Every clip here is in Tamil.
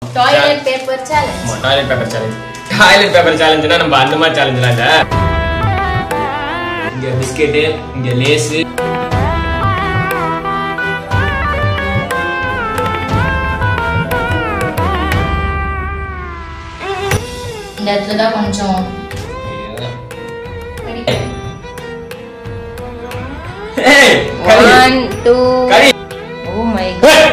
டாய்லெட் பேப்பர் சேலஞ்ச் ஆமா toilet paper challenge toilet paper சேலஞ்சுனா நம்ம அந்த மாதிரி சேலஞ்சுலாம் இல்ல இங்க பிஸ்கெட்டு இங்க லேஸு இந்த இடத்துல தான் கொஞ்சம் ஏய், கறி. ஒன் டூ கறி. ஓ மை ஏய்.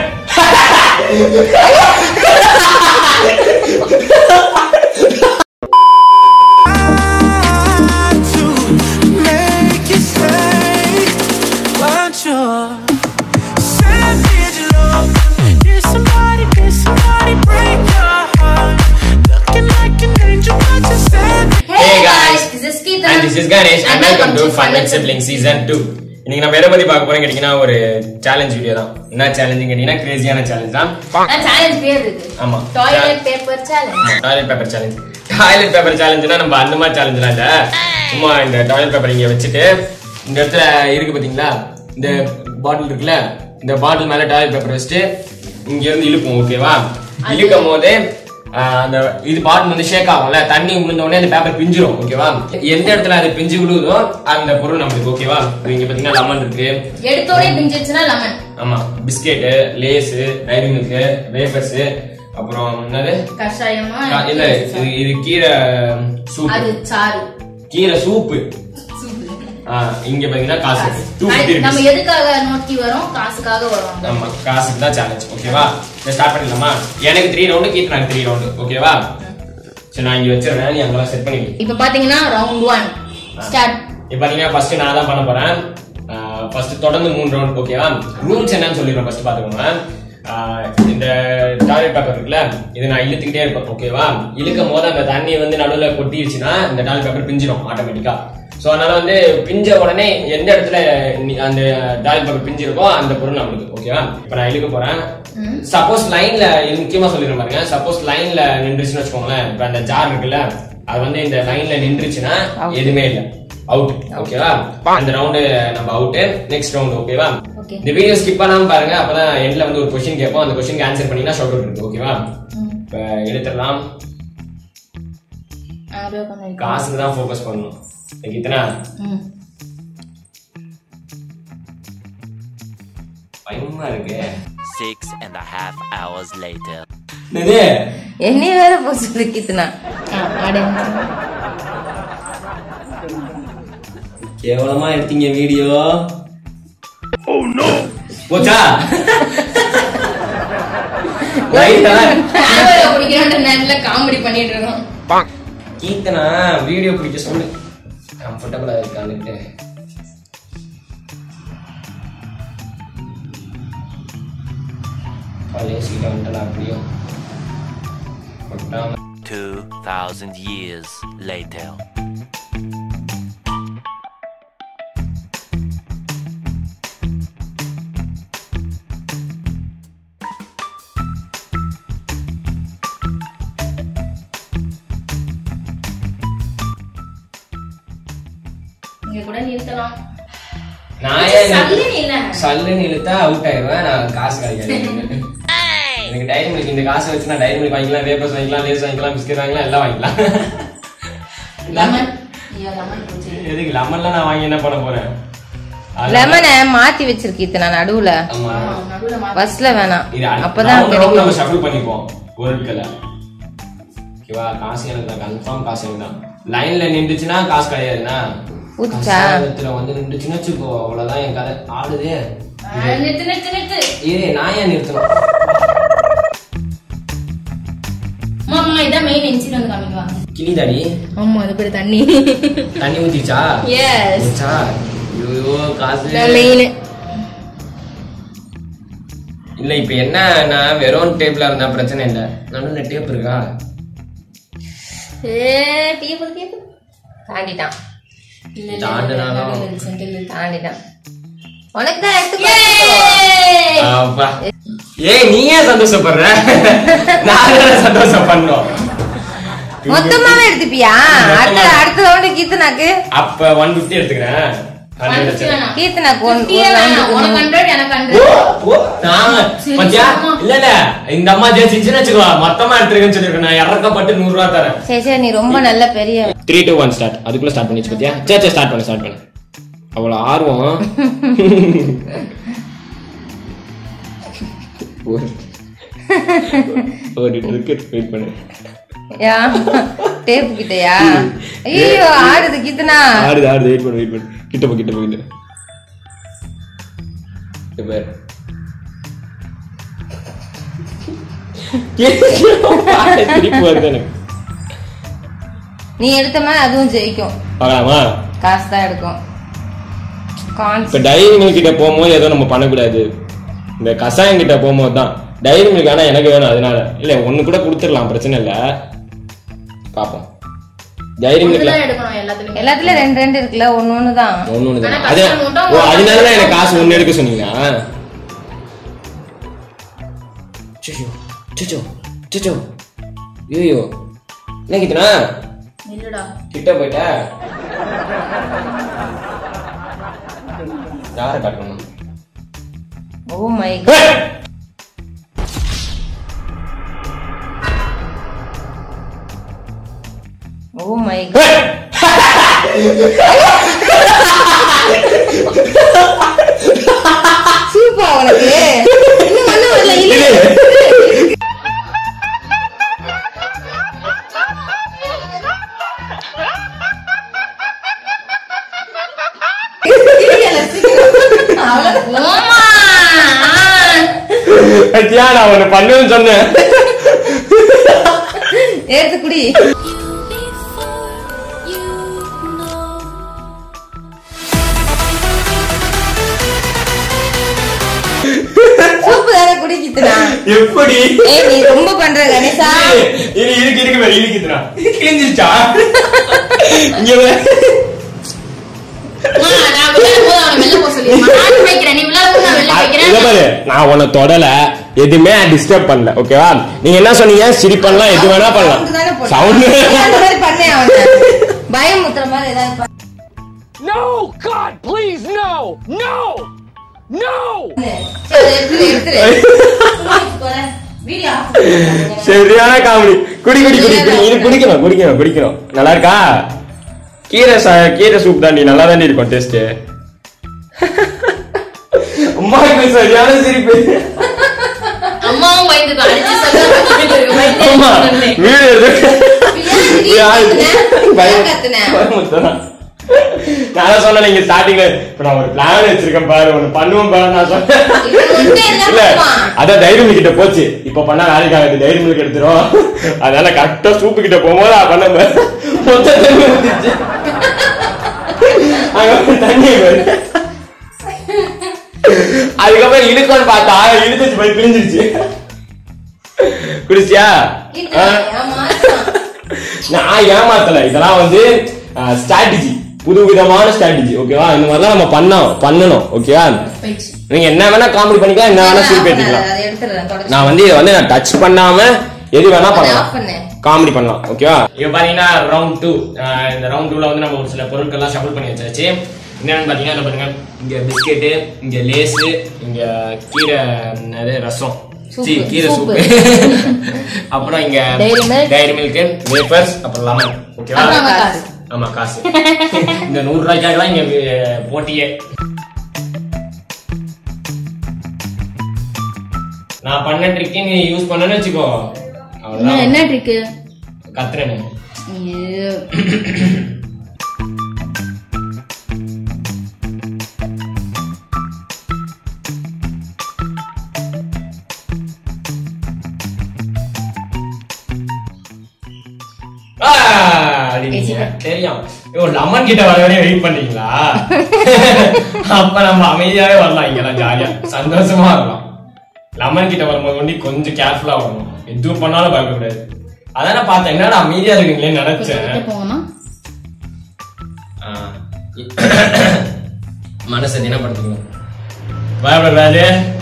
make you stay. Want your savage love? Did somebody, did somebody break your heart? Looking like an angel, but you're savage. Hey Hey guys, guys. this is And Keetan. this is Ganesh and welcome to Fun with Sibling Season 2. இன்னைக்கு நம்ம எதை பத்தி பார்க்க போறோம் கேட்டீங்கன்னா ஒரு சேலஞ்ச் வீடியோ தான் என்ன சேலஞ்ச் கேட்டீங்கன்னா கிரேசியான சேலஞ்ச் தான் நான் சேலஞ்ச் பேர் இருக்கு ஆமா toilet paper challenge toilet paper challenge toilet paper சேலஞ்சுனா நம்ம அந்த மாதிரி சேலஞ்சுலாம் இல்ல சும்மா இந்த டாய்லெட் பேப்பர் இங்க வச்சுட்டு இந்த இடத்துல இருக்கு பாத்தீங்களா இந்த பாட்டில் இருக்குல்ல இந்த பாட்டில் மேல டாய்லெட் பேப்பர் வச்சுட்டு இங்க இருந்து இழுப்போம் ஓகேவா இழுக்கும் போது ஆஹ், அந்த இது பாட்டில் வந்து ஷேக் ஆகும்ல தண்ணி விழுந்த உடனே அந்த பேப்பர் பிஞ்சிரும் ஓகேவா எந்த இடத்துல அது பிஞ்சு விழுதோ அந்த பொருள் நம்மளுக்கு ஓகேவா இங்க பாத்தீங்கன்னா லெமன் இருக்கு எடுத்தோடனே பிஞ்சிருச்சுன்னா லெமன் ஆமா biscuit Lay's Dairy Milk wafers அப்புறம் என்னது கஷாயமா ஆ, இல்ல இது இது கீரை சூப் அது சாறு கீரை சூப்பு சூப்பு ஆ, இங்க பாத்தீங்கன்னா காசு டூ அது ஃபிஃப்டி நம்ம எதுக்காக நோக்கி வரோம் காசுக்காக வரோம் ஆமா காசுக்கு தான் சேலஞ்ச் ஓகேவா ஸ்டார்ட் பண்ணிடலாமா எனக்கு த்ரீ ரவுண்டு கீத் எனக்கு த்ரீ ரவுண்டு ஓகேவா சரி நான் இங்க வச்சிருக்கேன் நீ அங்கெல்லாம் செட் பண்ணி வை. இப்ப பாத்தீங்கன்னா ரவுண்ட் ஒன் ஸ்டார்ட் இப்ப பாத்தீங்கன்னா ஃபர்ஸ்ட் நான் தான் பண்ண போறேன் ஃபர்ஸ்ட் தொடர்ந்து மூணு ரவுண்ட் ஓகேவா ரூல்ஸ் என்னன்னு சொல்லிடுறேன் ஃபர்ஸ்ட் பாத்துக்கோங்க ஆ, இந்த டாய்லெட் பேப்பர் இருக்குல்ல இதை நான் இழுத்துக்கிட்டே இருப்பேன் ஓகேவா இழுக்கும் போது அந்த தண்ணி வந்து நடுவுல கொட்டிருச்சுன்னா இந்த டாய்லெட் பேப்பர் பிஞ்சிடும் ஆட்டோமேட்டிக்கா சோ அதனால வந்து பிஞ்ச உடனே எந்த இடத்துல நீ- அந்த டாய்லெட் பேப்பர் பிஞ்சிருக்கோ அந்த பொருள் நம்மளுக்கு ஓகேவா இப்ப நான் இழுக்க போறேன் சப்போஸ் லைன்ல இது முக்கியமா சொல்லிடுறேன் பாருங்க சப்போஸ் லைன்ல நின்றுச்சுன்னு வச்சுக்கோங்களேன் இப்ப அந்த ஜார் இருக்குல்ல அது வந்து இந்த லைன்ல நின்றுச்சுன்னா எதுவுமே இல்ல அவுட் ஓகேவா அந்த ரவுண்டு நம்ம அவுட் நெக்ஸ்ட் ரவுண்ட் ஓகேவா Okay. இந்த வீடியோ ஸ்கிப் பண்ணாம பாருங்க அப்பதான் எண்ட்ல வந்து ஒரு கொஸ்டின் கேட்போம் அந்த கொஸ்டின் ஆன்சர் பண்ணீங்கன்னா ஷவுட் அவுட் இருக்கு ஓகேவா இப்ப எடுத்துடலாம் காசுக்கு தான் ஃபோக்கஸ் பண்ணணும் இத்தனை பயமா இருக்கு Six and a half hours later. என்னது என்னைய வேற போக சொல்லி கித்துனா கேவலமா எடுத்தீங்க வீடியோ போச்சா ரைட்டா பிடிக்கிற நேரத்துல காமெடி பண்ணிட்டு இருக்கோம் கீர்த்தனா வீடியோ பிடிக்க சொல்லு கம்ஃபர்டபுளா இருக்கான்னுட்டு பழைய சீட்டை வந்துட்டா அப்படியும் கொட்டாம Two thousand years later. இங்க கூட நிறுத்தலாம் நான் ஏன் சல்லுன்னு இல்ல. சல்லுன்னு இழுத்தா அவுட் ஆயிடுவேன் நான் காசு கிடைக்காது எனக்கு டைரி மில்க் இந்த காசு வச்சு நான் டைரி மில்க் வாங்கிக்கலாம் வேப்பர்ஸ் வாங்கிக்கலாம் லேஸ் வாங்கிக்கலாம் பிஸ்கட் வாங்கிக்கலாம் எல்லாம் வாங்கிக்கலாம் லெமன் ஐயோ லெமன் போச்சு எதுக்கு லெமன்லாம் நான் வாங்கி என்ன பண்ண போறேன் அது- லெமனை மாத்தி வச்சிருக்கீத்து நடுவுல ஆமா ஆமா, நடுவுல மாத்தி- ஃபர்ஸ்ட்ல வேணாம் இது அடுத்த அப்பதான் round round நம்ம கிடைக்கும் shuffle பண்ணிப்போம் பொருட்களை ஓகேவா காசு எனக்கு தான் கன்ஃபார்ம் காசு எனக்கு தான் லைன்ல நின்றுச்சுன்னா காசு கிடையாதுண்ணா ஊத்துச்சா? கசாயத்துல வந்து நின்றுச்சுன்னா வச்சுக்கோ அவ்வளவுதான் என் கதை ஆடுதே ஆ, நிறுத்து நிறுத்து நிறுத்து இரு நான் ஏன் நிறுத்தணும் அம்மா அம்மா இதான் மெயின் இன்சிட் வந்து காமிக்குவா கிளிதாடி ஆமா அது பேர் தண்ணி தண்ணி ஊத்திச்சா எஸ் ஊத்திச்சா ஐயோ காசு மெயின் இல்ல இப்ப என்ன நான் வெறும் டேப்ல இருந்தா பிரச்சனை இல்ல நடுவுல டேப் இருக்கா ஏ டீப்பு டீப்பு தாண்டிட்டான் இல்ல இல்ல, தாண்டுனாலும். இல்ல, இல்ல, சென்டர்ல இருக்கு. தாண்டிட்டான் உனக்கு தான் எடுத்து ஏய்! அப்பா. ஏய் நீ ஏன் சந்தோஷப்படுற நான் தானே சந்தோஷம் பண்ணோம் மொத்தமாவே எடுத்துப்பியா அடுத்த அடுத்த ரவுண்டு கீத்துனாக்கு அப்ப ஒன் பிப்டி எடுத்துக்கிறேன் Hundred One வச்சு. வேணாம். கீர்த்தனாக்கு ஒன் Fifty ஒரு வேணாம். round உனக்கு க்கு hundred, எனக்கு hundred. ஓ, ஓ, நான் சரி, பாத்தியா? சும்மா. இல்ல இல்ல இந்த அம்மா ஜெயிச்சுன்னு வச்சுக்கோ மொத்தமா எடுத்துருக்கேன்னு சொல்லிருக்கேன் நான் இறக்கப்பட்டு நூறு ரூபா தரேன் சரி சரி நீ ரொம்ப நல்ல பெரிய த்ரீ டூ ஒன் ஸ்டார்ட் அதுக்குள்ள ஸ்டார்ட் பண்ணிச்சு பாத்தியா சரி சரி ஸ்டார்ட் பண்ணு ஸ்டார்ட் பண்ணு அவ்வளவு ஆர்வம் ஒரு ஒரு இருக்கு வெயிட் பண்ணு யா டேப் கிட்டயா ஐயோ ஆடுது கீர்த்தனா ஆடுது ஆடுது வெயிட் பண்ணு வெயிட் பண்ணு கிட்ட போ கிட்ட போ கிட்ட இங்க பாரு. திருப்பி வருது எனக்கு நீ எடுத்த மாதிரி அதுவும் ஜெயிக்கும் பார்க்கலாமா காசு தான் எடுக்கும் கான்ஸ் இப்ப டைரி மில்க் கிட்ட போகும்போது ஏதோ நம்ம பண்ணக்கூடாது இந்த கசாயம் கிட்ட போகும்போது தான் டைரி மில்க் ஆனா எனக்கு வேணும் அதனால இல்ல ஒண்ணு கூட கொடுத்துடலாம் பிரச்சனை இல்ல பாப்போம் டைரி மில்க்ல ஒண்ணுதான் எடுக்கணும் எல்லாத்துலயும். எல்லாத்துலயும் ரெண்டு ரெண்டு இருக்குல்ல ஒண்ணு ஒண்ணு தான் ஒண்ணு ஒண்ணு ஆனா தான் அது கஷ்டம் மட்டும் ஓ அதனாலதான் எனக்கு காசு ஒண்ணு எடுக்க சொன்னீங்களா சிச்சோ சிச்சோ சிச்சோ ஐயோ என்ன கிட்டனா இல்லடா. கிட்ட போயிட்ட யாரை காட்டணும் ஓ மை ஓ மை சூப்பா உனக்கு இன்னும் ஒண்ணும் வரல இல்ல ஓமா. பத்தியா நான் ஒண்ணு பண்ணுவேன்னு சொன்னேன் எடுத்து குடி சூப்பு தானே குடிக்கிட்டுனா எப்படி ஏய் நீ ரொம்ப பண்ற கணேசா இரு இருக்கு இருக்கு வேற இழுக்குதுடா கிழிஞ்சிருச்சா இங்க வா. அம்மா, நான் விளையாடும் போது அவனை வெளில போக சொல்லிடுமா? நானும் வைக்கிறேன். நீ விளையாடும் போது நான் வெளில இங்க வைக்கிறேன். பாரு நான் உன்னை தொடல எதுவுமே டிஸ்டர்ப் பண்ணல ஓகேவா நீங்க என்ன சொன்னீங்க சிரி பண்ணலாம் எது வேணா பண்ணலாம் Sound தானே போட்ட. சவுண்ட் நீ அந்த மாதிரி பண்ணேன் அவனை பயம் முத்துற மாதிரி ஏதாவது பண்ணு. No! God, please, no! No! No! சரி, எடுத்துரு, எடுத்துரு. வீடியோ ஆஃப் பண்ணு. சரியான காமெடி குடி குடி குடி குடி இது குடிக்கணும் குடிக்கணும் குடிக்கணும் நல்லா இருக்கா கீரை சா- கீரை சூப் தாண்டி நல்லா தாண்டி இருக்கும் டேஸ்ட் அம்மாவுக்கு சரியான சிரிப்பு அம்மாவும் பயந்துக்கும். அடிச்சு சொல்ல பயந்துருக்கு. ஆமா பயந்துருக்கு. வீடு எது- ஏன் திடீர்னு கத்துன? பயம் ஏன் கத்துன? பயமுறுத்துறான். நான் தான் சொன்னேன் நீங்க ஸ்டார்டிங்ல இப்ப நான் ஒரு பிளான் வச்சிருக்கேன் பாரு ஒண்ணு பண்ணுவோம் பாரு நான் சொன்னேன் இவன் வந்து என்ன இல்ல பண்ணுவான்? அதான் தைரியம் கிட்ட போச்சு இப்ப பண்ணா வேலைக்கு ஆகுது தைரியம் மில்க் எடுத்துரும் அதனால கரெக்டா சூப்பு கிட்ட போகும்போது நான் பண்ண பாரு. மொத்த தண்ணி ஊத்திச்சு அங்க போய் தண்ணி பாரு. அதுக்கப்புறம் இழுக்கணும்னு பார்த்தா இழுத்துச்சு போய் பிரிஞ்சிருச்சு குடிச்சியா கீர்த்தனா, ஆமா. நான் ஏமாத்தல இதெல்லாம் வந்து ஸ்ட்ராட்டஜி புது விதமான ஸ்ட்ராட்டஜி ஓகேவா இந்த மாதிரிலாம் நம்ம பண்ணோம் பண்ணணும் ஓகேவா போயிடுச்சு. நீங்க என்ன வேணா காமெடி பண்ணிக்கலாம் என்ன வேணா சிரிப்பு ஏத்திக்கலாம் அதை எடுத்துடுறேன், தொடச்சு. நான் வந்து இதை வந்து நான் டச் பண்ணாம எது வேணா அதை பண்ணலாம் off பண்ணு. காமெடி பண்ணலாம் ஓகேவா இப்போ பாத்தீங்கன்னா ரவுண்ட் டூ இந்த ரவுண்ட் டூல வந்து நம்ம ஒரு சில பொருட்கள்லாம் ஷஃபிள் பண்ணி வச்சாச்சு என்னன்னு பாத்தீங்கன்னா இதை பாருங்க இங்க பிஸ்கெட்டு இங்க லேஸு இங்க கீரை என்னது ரசம் சூப்பு, சீ, கீரை சூப்பு. சூப்பு அப்புறம் இங்க Dairy milk. Dairy Milk wafers அப்புறம் லெமன் ஓகேவா அப்புறம் அவன் காசு. ஆமா காசு இந்த நூறு ரூபாய்க்காக இங்க அஹ், போட்டியே நான் பண்ண ட்ரிக்கே நீ யூஸ் பண்ணனு வச்சுக்கோ என்ன அவ்வளவுதான் என்ன ட்ரிக்கு கத்துறேன் ஆ, அப்படின்னீங்க. தெரியும் ஓ லெமன் கிட்ட வர வரையும் வெயிட் பண்ணீங்களா அப்ப நம்ம அமைதியாவே வரலாம் இங்கெல்லாம் ஜாலியா சந்தோஷமா வரலாம் லெமன் கிட்ட வரும்போது ஒண்டி கொஞ்சம் கேர்ஃபுல்லா வரணும் எதுவும் பண்ணாலும் பயப்படக்கூடாது அதானே பார்த்தேன் என்னடா அமைதியா இருக்கீங்களேன்னு நினைச்சேன் போங்கம்மா ஆ. மனசை தினப்படுத்திக்கணும் பயப்படாது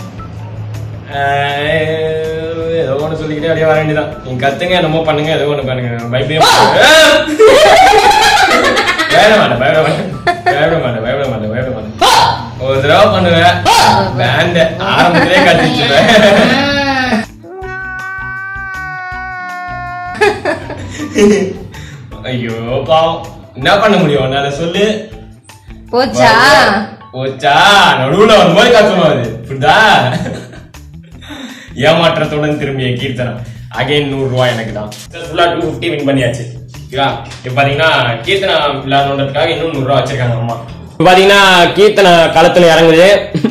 ஏதோ ஒன்று சொல்லிக்கிட்டே அப்படியே வர வேண்டியதான் நீங்க கத்துங்க என்னமோ பண்ணுங்க ஏதோ ஒன்று பண்ணுங்க பயப்படவே மாட்டேன். பயப்பட மாட்டேன் பயப்பட மாட்டேன் பயப்பட மாட்டேன் பயப்பட மாட்டேன் பயப்பட மாட்டேன் ஒரு தடவை பண்ணுவேன் பேண்ட் ஆரம்பத்திலே கட்டிச்சுவேன் ஐயோ பாவம் என்ன பண்ண முடியும் உன்னால சொல்லு போச்சா போச்சா நடுவுல வரும்போது கத்தணும் அது புரியுதா ஏமாற்றத்துடன் திரும்பிய கீர்த்தனம் அகைன் நூறு ரூபாய் எனக்கு தான் ஃபுல்லா டூ ஃபிஃப்டி வின் பண்ணியாச்சு ஓகேவா இப்போ பாத்தீங்கன்னா கீர்த்தனா விளையாடணுன்றதுக்காக இன்னும் நூறு ரூபா வச்சிருக்காங்க அம்மா இப்போ பாத்தீங்கன்னா கீர்த்தனை களத்துல இறங்குது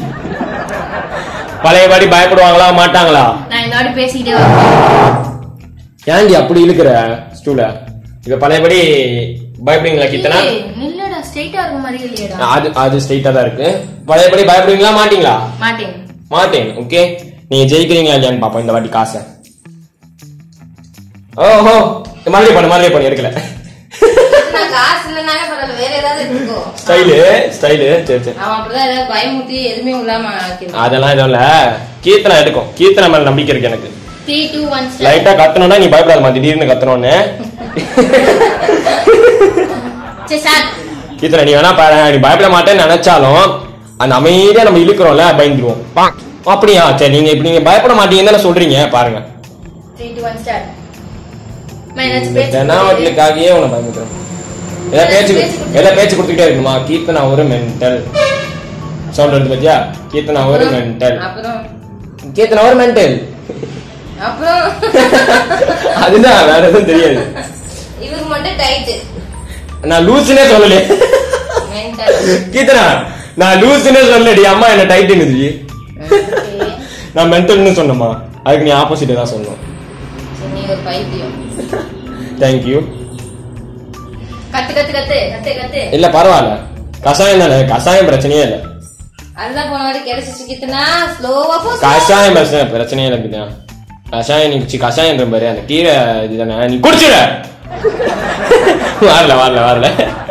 பழையபடி பயப்படுவாங்களா மாட்டாங்களா நான் இந்த வாட்டி பேசிக்கிட்டே வரேன் ஏன்டி அப்படி இழுக்கிற ஸ்டூல இப்ப பழையபடி பயப்படுவீங்களா கீர்த்தனா ஏய், நில்லுடா ஸ்ட்ரைட்டா இருக்க மாதிரி இல்லையடா அது அது ஸ்ட்ரைட்டா தான் இருக்கு பழையபடி பயப்படுவீங்களா மாட்டீங்களா மாட்டேன் மாட்டேன் ஓகே நீங்க ஜெயிக்கிறீங்களா இல்லையான்னு பாப்போம் இந்த வாட்டி காசை ஓஹோ மறுபடியும் பண்ணு மறுபடியும் பண்ணு எடுக்கல நான் காசு இல்லைனாங்க பரவாயில்ல வேற ஏதாவது எடுத்துக்கோ ஸ்டைலு ஸ்டைலு சரி சரி அவன் அப்படிதான் ஏதாவது பயமுத்தி எதுவுமே இல்லாம ஆக்கிடுவான். அதெல்லாம் எதுவும் இல்ல கீர்த்தனை எடுக்கும் கீர்த்தனை மேல நம்பிக்கை இருக்கு எனக்கு த்ரீ டூ ஒன் லைட்டா கத்தணும்னா நீ பயப்படாதமா திடீர்னு கத்தணும்னு சரி சார் கீர்த்தனை நீ வேணா பாரு நீ பயப்பட மாட்டேன்னு நினைச்சாலும் அந்த அமைதியா நம்ம இழுக்கிறோம்ல பயந்துருவோம் பா. அப்படியா சரி நீங்க இப்ப நீங்க பயப்பட மாட்டீங்கன்னு தானே சொல்றீங்க பாருங்க த்ரீ டூ ஒன் ஸ்டார்ட் ஏதாச்சும் இந்த பேச்சு தெனாவட்லுக்காகவே உன்னை பயமுத்துறேன் ஏதாவது பேச்சு ஏதாவது பேச்சு கொடுத்துக்கிட்டே இருக்குமா கீர்த்தனா ஒரு மென்டல் சவுண்ட் வருது பத்தியா கீர்த்தனா ஒரு மென்டல் அப்புறம் கீர்த்தனா ஒரு மென்டல் அப்புறம் அதுதான் வேற எதுவும் தெரியாது இவருக்கு மட்டும் டைட்டு நான் லூசுனே சொல்லலையே கீர்த்தனா நான் லூசுனே சொல்லடி அம்மா என்ன டைட்டுன்னு நான் மென்டல்னு சொன்னம்மா அதுக்கு நீ ஆப்போசிட் தான் சொல்லணும் நீ ஒரு பைத்தியம் தேங்க்யூ கத்து கத்து கத்து கத்து கத்து இல்ல பரவாயில்ல கஷாயம் தானே கஷாயம் பிரச்சனையே இல்லை அதுதான் போன வாட்டி கிடைச்சிச்சு கிட்டனா ஸ்லோவா போ கஷாயம் பிரச்சனை பிரச்சனையே இல்லை பின்ன கஷாயம் நீ சி கஷாயன்ற பாரு அந்த கீரை இதுதானே நீ குடிச்சிட வரல வரல வரல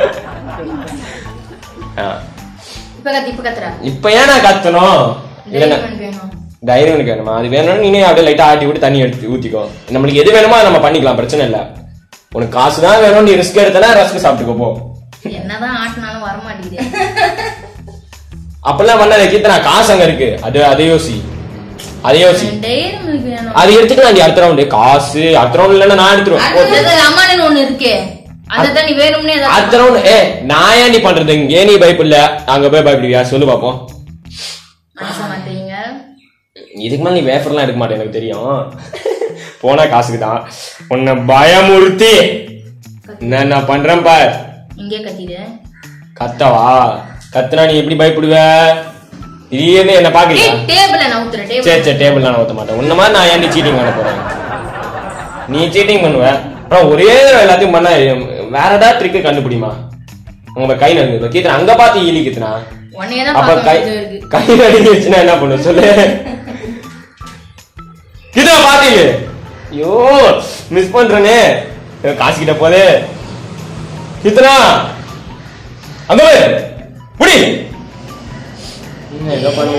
ஆ. இப்ப கத்து இப்ப கத்துறா இப்ப ஏன் நான் கத்தணும் இல்லைன்னா டைமண்ட் வேணும் தைரியம் எனக்கு வேணுமா அது வேணும்னா நீனே அப்படியே லைட்டா ஆட்டி விட்டு தண்ணி எடுத்து ஊத்திக்கோ நம்மளுக்கு எது வேணுமோ அதை நம்ம பண்ணிக்கலாம் பிரச்சனை இல்ல உனக்கு காசு தான் வேணும் நீ ரிஸ்க் எடுத்தனா ரஸ்க் சாப்பிட்டுக்கோ போ என்னதான் ஆட்டினாலும் வர மாட்டேங்குது அப்பெல்லாம் பண்ணாத கீர்த்தனா காசு அங்க இருக்கு அது அதை யோசி அதை யோசி டெய்ரி மில்க் வேணும் அது எடுத்துக்கலாம் நீ அடுத்த ரவுண்டு காசு அடுத்த ரவுண்ட் இல்லைன்னா நான் எடுத்துருவேன் போ. அது லெமன் ஒண்ணு இருக்கே அந்த தண்ணி வேணும்னே ஏதாவது அடுத்த ரவுண்ட் ஏ நான் ஏன் நீ பண்றது இங்கே நீ பயப்பில்ல அங்க போய் பயப்படுவியா சொல்லு பாப்போம் பேச மாட்டீங்க இதுக்கு மேல நீ வேஃபர்லாம் எடுக்க மாட்டேன் எனக்கு தெரியும் போனா காசுக்கு தான் உன்னை பயமுறுத்தி என்ன நான் பண்றேன் பார் இங்கே கத்திடு கத்தவா கத்துனா நீ எப்படி பயப்படுவ திடீர்னு என்ன பாக்கலையா ஏய் டேபிள நவுத்துற டேபிள் சரி சரி டேபிள் நான் ஊத்த மாட்டேன் உன்ன மாதிரி நான் ஏன் சீட்டிங் பண்ண போறேன் நீ சீட்டிங் பண்ணுவ அப்புறம் ஒரே தடவை எல்லாத்தையும் பண்ண வேற ஏதாவது ட்ரிக்கு கண்டுபிடிமா உங்க கை நடுங்க கீத்தனா அங்க பார்த்து ஈலி கீத்தனா உன்னையே தான் அப்ப பார்க்க கை வேண்டியது இருக்கு கை நடுங்கி வச்சுனா என்ன பண்ணு சொல்லு கீத்தனா பாத்தீங்க ஐயோ மிஸ் பண்றேனே எனக்கு காசு கிட்ட போதே கீத்தனா அங்க போய் புடி என்ன ஏதோ பண்ணு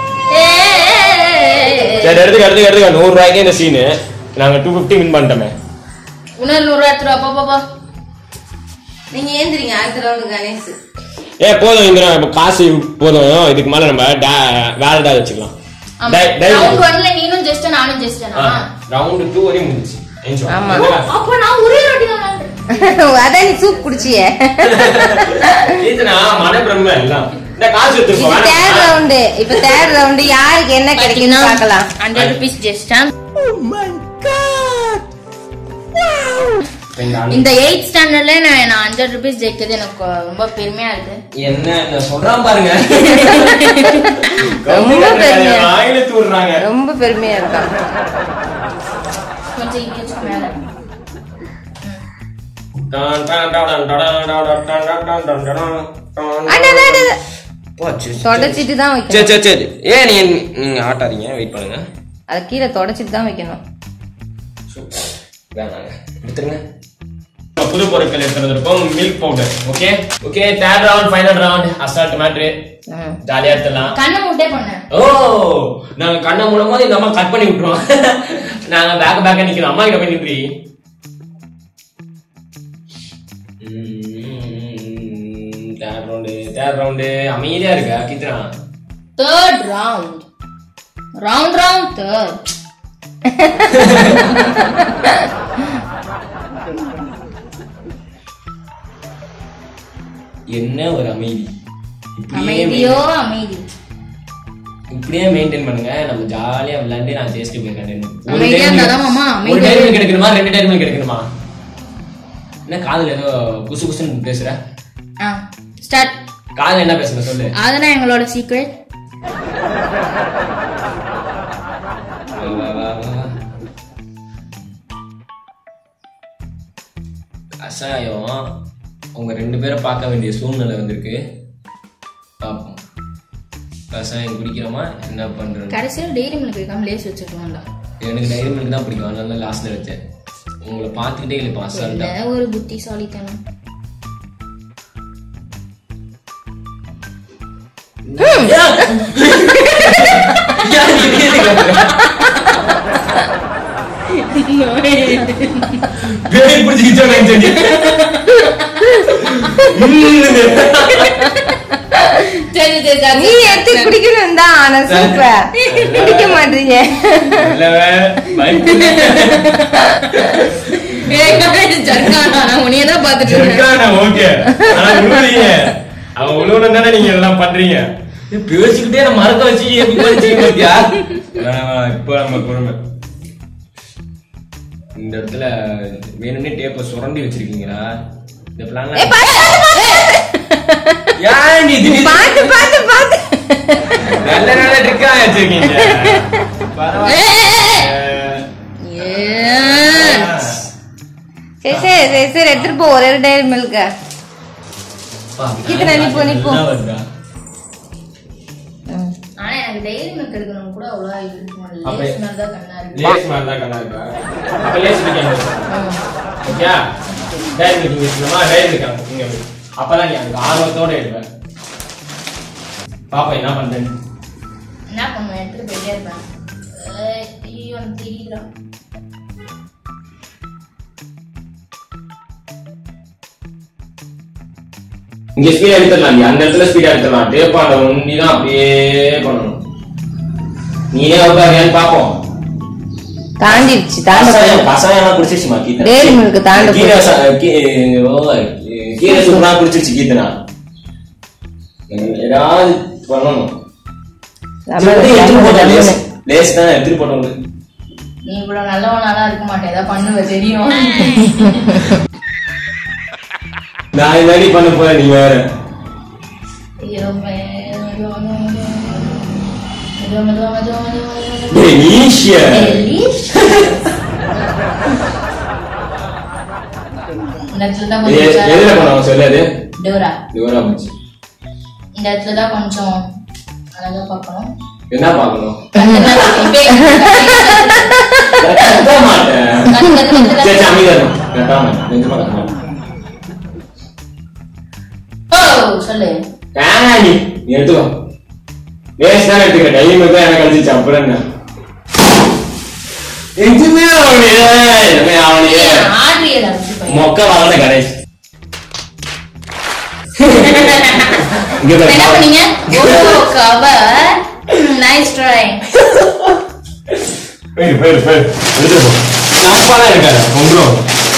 சரி எடுத்துக்க எடுத்துக்க எடுத்துக்க நூறு ரூபாய்க்கு இந்த சீனு நாங்க டூ பிப்டி வின் பண்ணிட்டோமே உணர் நூறு ரூபா எடுத்துருவா பா, பா பா நீங்க ஏந்திரிங்க அடுத்த ரவுண்டு கணேஷ் ஏ போதும் இந்திரா இப்ப காசு போதும் இதுக்கு மேல நம்ம டா- வேற ஏதாவது வச்சுக்கலாம் ரவுண்ட் ஒன்ல நீனும் ஜஸ்ட் நானும் ஜஸ்டனா ரவுண்ட் டூ வரையும் முடிஞ்சுச்சு Enjoy. ஆமா. என்னடா? அப்ப நான் ஒரே ரொட்டி தான் விளையாடுறேன். அதான் நீ சூப் குடிச்சியே கீர்த்தனா மன பிரம்ம எல்லாம் இந்த காசு எடுத்துருப்போம் இது தேர்ட் ரவுண்டு இப்ப தேர்ட் ரவுண்டு யாருக்கு என்ன கிடைக்குன்னு பார்க்கலாம் ஹண்ட்ரட் ருபீஸ் ஜஸ்டா இந்த எயிட் ஸ்டாண்டர்ட்ல நான் நான் ஹண்ட்ரட் ருபீஸ் ஜெயிக்கிறது எனக்கு ரொம்ப பெருமையா இருக்கு என்ன என்ன சொல்றான் பாருங்க ரொம்ப பெருமையா. வாயில தூடுறாங்க ரொம்ப பெருமையா இருக்கான் கொஞ்சம் இங்கே வச்சுக்கோ மேல அட, அட, அட, அட. போச்சு. தொடச்சிட்டு தான் சரி வைக்கணும் சரி சரி ஏன் நீங்க நீங்க ஆட்டாதீங்க வெயிட் பண்ணுங்க அது கீழே தொடச்சிட்டு தான் வைக்கணும் வேணாங்க எடுத்துருங்க புது பொருட்கள் எடுத்துருந்திருக்கோம் milk powder okay okay third round final round assault matter ம். ஜாலியா எடுத்துடலாம் கண்ணை மூட்டே பண்ணேன் ஓ நாங்க கண்ணை மூடும் போது இந்த அம்மா கட் பண்ணி விட்டுருவோம் நாங்க பேக்க பேக்க நிக்கிறோம் அம்மா கிட்ட போய் நின்றி தேர்ட் ரவுண்டு தேர்ட் அஞ்சாறு ரவுண்டு அமைதியா இருக்க Keerthana third round round round third என்ன ஒரு அமைதி இப்படியே அமைதியோ அமைதி இப்படியே மெயின்டைன் பண்ணுங்க நம்ம ஜாலியா விளையாண்டு நான் ஜெயிச்சுட்டு போயிருக்கேன் ஒரு அமைதியா time- இருந்தாதான் மாமா, ஒரு அமைதியா டைம் கிடைக்கணுமா ரெண்டு டைம் கிடைக்கணுமா என்ன காதுல ஏதோ குசு குசுன்னு பேசுற ஆ ஸ்டார்ட் காதுல என்ன பேசுற சொல்லு அதுதான் எங்களோட சீக்ரெட் வா, வா, வா, வா. கஷாயம் உங்க ரெண்டு பேரை பார்க்க வேண்டிய சூழ்நிலை வந்திருக்கு பார்ப்போம் கஷாயம் குடிக்கிறோமா என்ன பண்றோம் கடைசியில் டெய்ரி மில்க் வைக்காம லேஸ் வச்சுக்கலாம்டா எனக்கு டைரி மில்க் தான் பிடிக்கும் அதனால லாஸ்ட்ல வச்சேன் உங்களை பார்த்துக்கிட்டே இல்லை அசால்ட்டா என்ன ஒரு புத்திசாலித்தனம் பேய் பிடிச்சிக்கிச்சோன்னு சொல்லி. சரி சரி சரி நீ எடுத்து குடிக்கணும் தான் ஆனா சூப்பர் குடிக்க மாட்டீங்க நல்லவே, பயப்பட. ஜர்கானா நான் உன்னையே தான் பார்த்துட்டு இருக்கேன் சரிக்கான, okay. ஆனா உழுவுறீங்க. அவன் உழுவுனது தானே நீங்க எல்லாம் பண்றீங்க இது பேசிக்கிட்டே நம்ம மறக்க வச்சு எப்படி படிச்சீங்க பாத்தியா? வேணாம், வேணாம், இப்போ நம்ம பொறுமை இந்த இடத்துல வேணும்னே டேப்பை சுரண்டி வச்சிருக்கீங்களா இந்த பிளான்ல ஏன் நீ திடீர்னு பாத்து பாத்து பாத்து நல்ல நல்ல ட்ரிக்கா வச்சிருக்கீங்க பரவாயில்ல. Yes. சரி சரி சரி சரி எடுத்துட்டு போ ஒரே ஒரு டைரி மில்க அப்பா, கீர்த்தனா, நீ போ, நீ போ. நல்லா வருதா? ஆனா எனக்கு டெய்ரி மில்க் எடுக்கணும் கூட அவ்வளவா இது இருக்க அப்ப- மாட்டேங்குது லேஸ் மாதிரி தான் கண்ணா இருக்கு லேஸ் மாதிரி தான் கண்ணா இருக்கா? அப்ப லேஸ் பிடிக்காம இருக்கு. ஓகேயா? டைரி மில்க் இங்க வச்சுக்கலாமா? டைரி மில்க் அங்க இங்க வை. அப்பதான் நீ அதுக்கு ஆர்வத்தோட எடுப்ப. பாப்பா என்ன பண்றேன்னு என்ன பண்ணுவேன் எடுத்துட்டு போயிட்டே இருப்பேன் ஏய், ஐயோ எனக்கு தெரியுதுடா இங்க ஸ்பீட் எடுத்துடலாம் அந்த இடத்துல ஸ்பீட் எடுத்துடலாம் டேப்பாண்ட ஒண்ணி தான் அப்படியே பண்ணணும் நீனே உட்காரியான்னு பாப்போம் தாண்டிடுச்சு தாண்ட கசாயம் கசாயம் குடிச்சிருச்சுமா கீதனா Dairy milk தாண்ட கீரை சா- கீ- ஓ, கீரை சூப்பரா குடிச்சிருச்சு கீதனா ஏதாவது பண்ணணும் லெமன், எடுத்துட்டு போட்டா லெமன், லேஸ் லெமன். லேஸ் தான் எடுத்துட்டு போட்டோம் நீ இவ்வளவு நல்லவனாலாம் இருக்க மாட்டேன் ஏதாவது பண்ணுவ தெரியும் நான் என்னடி பண்ண போறேன் நீ வேற ஐயோ, மெதுவா, மெதுவா, மெதுவா, மெதுவா, மெதுவா, மெதுவா, மெதுவா. டேய் நீஷிய Delish. இந்த இடத்துல தான் எ- எதுல கொஞ்சம் பண்ண சொல்லு அது டோரா தூரா போச்சு இந்த இடத்துல தான் கொஞ்சம் அழகா பார்க்கணும் என்ன பார்க்கணும் இப்ப கத்த மாட்டேன் கத்து, கத்து, கத்து, கத்து. சரி சரி, அமைதியா இரு. கத்த மாட்டேன் நிஜமா கத்த மாட்டேன் ஓ சொல்லு வேணா நீ நீ எடுத்துக்கோ வேஸ்ட் தான் எடுத்துக்க டைம் தான் எனக்கு அடிச்சிச்சு அப்புறம் என்ன எதுவுமே அவனையே எதுவுமே அவனையே ஆட்ரியல வந்து போய். மொக்க வளர்ந்த கணேஷ் இங்க இப்ப என்ன பாரு. பண்ணீங்க ஓ கவர் நைஸ் ட்ரை போயிரு போயிரு போயிரு எடுத்துட்டு போ நப்பாலாம் இருக்காது கொண்டுரும்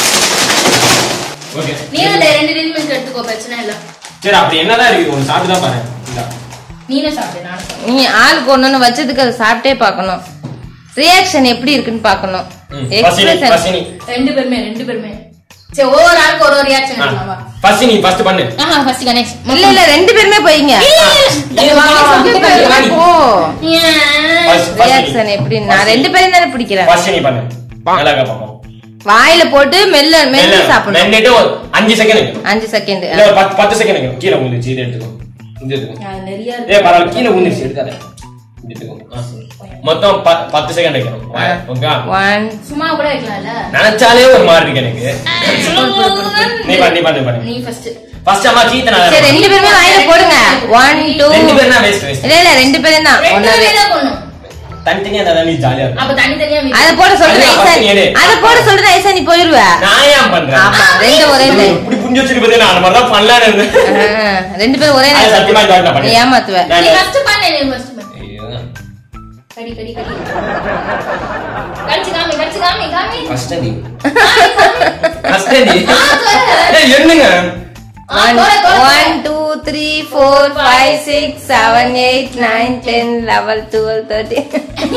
ஓகே நீ அந்த ரெண்டு ரெண்டு மில்க் எடுத்துக்கோ பிரச்சனை இல்ல சரி அப்படி என்னதான் இருக்குது ஒன்று சாப்பிட்டு தான் பாரு இந்தா. நீனே சாப்பிடு நானும் சாப்பிடுறேன். நீ ஆளுக்கு ஒண்ணு வச்சதுக்கு அதை சாப்பிட்டே பார்க்கணும் ரியாக்ஷன் எப்படி இருக்குன்னு பார்க்கணும் ம், பசினி எக்ஸ்பிரஷன் பசினி ரெண்டு பேருமே ரெண்டு பேருமே சரி ஒவ்வொரு ஆளுக்கு ஒரு ஒரு ரியாக்ஷன் எடுக்கலாமா ஃபர்ஸ்ட் நீ ஃபர்ஸ்ட் பண்ணு ஆஹா ஃபர்ஸ்ட் கணேஷ் இல்ல இல்ல ரெண்டு பேருமே போயிங்க இது வா, வா, வா. ரெண்டு பேருமே போ First- first நீ. ரியாக்ஷன் எப்படி நான் ரெண்டு பேரும் தானே பிடிக்கிறேன் ஃபர்ஸ்ட் நீ பண்ணு நல்லா பாப்போம் வாயில போட்டு மெல்ல மெல்ல சாப்பிடணும் மென்னிட்டு ஒரு அஞ்சு செகண்ட் வைக்கணும் அஞ்சு செகண்ட் இல்ல ஒரு பத்து பத்து செகண்ட் வைக்கணும் கீழே விழுந்துச்சு இதை எடுத்துக்கோ இது எடுத்துக்கோ நிறைய ஏ பரவாயில்ல கீழே விழுந்துருச்சு எடுக்காத இது எடுத்துக்கோ ஆ. மொத்தம் ப- பத்து செகண்ட் வைக்கணும் ஓகே ஒன் சும்மா கூட வைக்கலாம்ல நினைச்சாலே ஒரு மாதிரி இருக்கு எனக்கு நீ பண்ணு நீ பண்ணு பண்ணு நீ ஃபர்ஸ்ட் ஃபர்ஸ்ட் அம்மா கீர்த்தனா சரி ரெண்டு பேருமே வாயில போடுங்க ஒன் டூ ரெண்டு பேரும் தான் வேஸ்ட் வேஸ்ட் இல்ல இல்ல ரெண்டு பேரும் தான் ரெண்டு ஒன்னாவே பேரும் தான் பண்ணும் தனித்தனியா இருந்தா நீ ஜாலியா இருக்கும் அப்ப தனித்தனியா மீதி. அத போட சொல்ற அதுதான் ஐசா first நீ எடு. அத போட சொல்ற ஐசா நீ போயிருவ நான் ஏன் பண்றேன் ஆமா ரெண்டு ஒரே time. இப்படி புரிஞ்சு வச்சிருக்கு பார்த்தீங்களா அந்த மாதிரி தான் பண்ணலான்னு இருந்தேன் ஆ, ரெண்டு பேரும் ஒரே அது சத்தியமா இந்த வாட்டி நான் நேரம் பண்ணேன். ஏமாத்துவ நான் நீ first பண்ணு, நீ first பண்ணு. ஐயோ. கடி, கடி, கடி. கடிச்சு காமி, கடிச்சு காமி, காமி. கஷ்டம் டி. காமி, காமி. கஷ்டம் டி. ஆ, தொலை. ஏய், என்னங்க ஆ, தொலை, தொலை, தொலை. One two three four five six seven eight nine ten eleven twelve thirty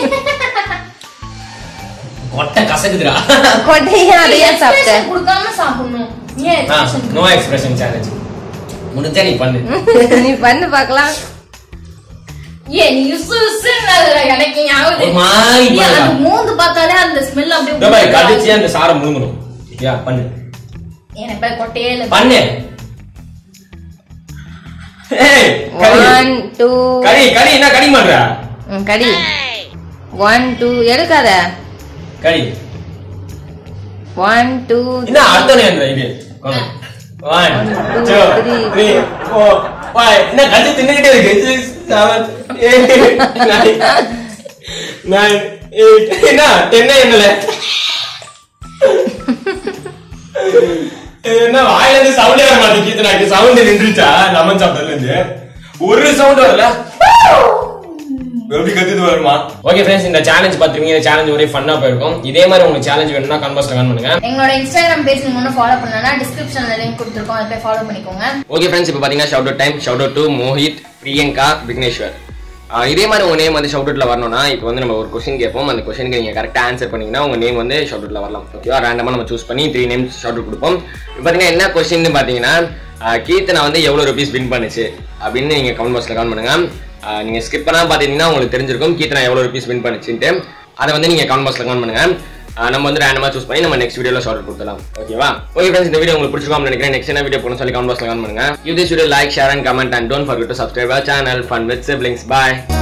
கொட்டை கசக்குதுடா கொட்டையா அதையே Expression சாப்பிட்டேன் கொடுக்காம சாப்பிடணும் ஏன் expression நோ எக்ஸ்பிரஷன் சேலஞ்ச் முடிஞ்சா நீ பண்ணு நீ பண்ணு பார்க்கலாம் ஏன் நீ உசு உசுன்னு அதுல எனக்கு ஞாபகம் ஒரு மாதிரி ஏன் பண்ணலாம். அந்த மூந்து பார்த்தாலே அந்த ஸ்மெல் அப்படியே இதோ பாரு, உள்ள கடிச்சு அந்த சாரை முழுங்கணும் யா பண்ணு எனக்கு இப்ப கொட்டையே இல்ல பண்ணு ஏய் கடி ஒன் டூ கடி கடி என்ன கடி பண்ற கடி ஒன் டூ எடுக்காத கடி ஒன் டூ என்ன அர்த்தம் என்ன இது one two three four five என்ன கடி தின்னுகிட்டே இருக்கு six seven eight nine nine eight என்ன டென்ன என்னல என்ன வாயில இருந்து சவுண்டே வர மாட்டேங்குது எனக்கு சவுண்ட் நின்றுச்சா லெமன் சாப்பிட்டதுல இருந்து ஒரு சவுண்ட் வரல எப்படி கத்துது வருமா ஓகே ஃப்ரெண்ட்ஸ் இந்த சேலஞ்ச் பாத்துருக்கீங்க இந்த சேலஞ்ச் ஒரே ஃபன்னா போயிருக்கும் இதே மாதிரி உங்களுக்கு சேலஞ்ச் வேணும்னா கன்வர்ஸ்ல கன் பண்ணுங்க எங்களோட இன்ஸ்டாகிராம் பேஜ் நீங்க இன்னும் ஃபாலோ பண்ணலன்னா டிஸ்கிரிப்ஷன்ல லிங்க் கொடுத்துருக்கோம் அதை போய் ஃபாலோ பண்ணிக்கோங்க ஓகே ஃப்ரெண்ட்ஸ் இப்போ பார்த்தீங்கன்னா shout out time shout out to Mohit Priyanka Vigneshwar ஆஹ் இதே மாதிரி உங்க நேம் வந்து ஷவுட் அவுட்ல வரணும்னா இப்போ வந்து நம்ம ஒரு கொஸ்டின் கேட்போம் அந்த கொஸ்டினுக்கு நீங்க கரெக்டாக ஆன்சர் பண்ணீங்கன்னா உங்க நேம் வந்து ஷவுட் அவுட்ல வரலாம் ஓகேவா ரேண்டமா நம்ம சூஸ் பண்ணி த்ரீ நேம்ஸ் ஷவுட் அவுட் கொடுப்போம் இப்போ பார்த்தீங்கன்னா என்ன கொஸ்டின் பார்த்தீங்கன்னா ஆஹ் கீர்த்தனா வந்து எவ்வளோ ருபீஸ் வின் பண்ணுச்சு அப்படின்னு நீங்க கமெண்ட் பாக்ஸ்ல கமெண்ட் பண்ணுங்க ஆஹ் நீங்க ஸ்கிப் பண்ணா பார்த்தீங்கன்னா உங்களுக்கு தெரிஞ்சிருக்கும் கீர்த்தனா எவ்வளோ ருபீஸ் வின் பண்ணுச்சுன்ட்டு அதை வந்து நீங்க கமெண்ட் பாக்ஸ்ல கமெண்ட் பண்ணுங்க ஆஹ் நம்ம வந்து ரேண்டமா சூஸ் பண்ணி நம்ம நெக்ஸ்ட் வீடியோல ஷார்ட் கொடுத்துலாம் ஓகேவா ஓகே ஃப்ரெண்ட்ஸ் இந்த வீடியோ உங்களுக்கு பிடிச்சிருக்கும் நினைக்கிறேன் நெக்ஸ்ட் என்ன வீடியோ போகணும் சொல்லி கமெண்ட் பாக்ஸ்ல கமெண்ட் பண்ணுங்க you this video like share and comment and don't forget to subscribe our channel fun with siblings bye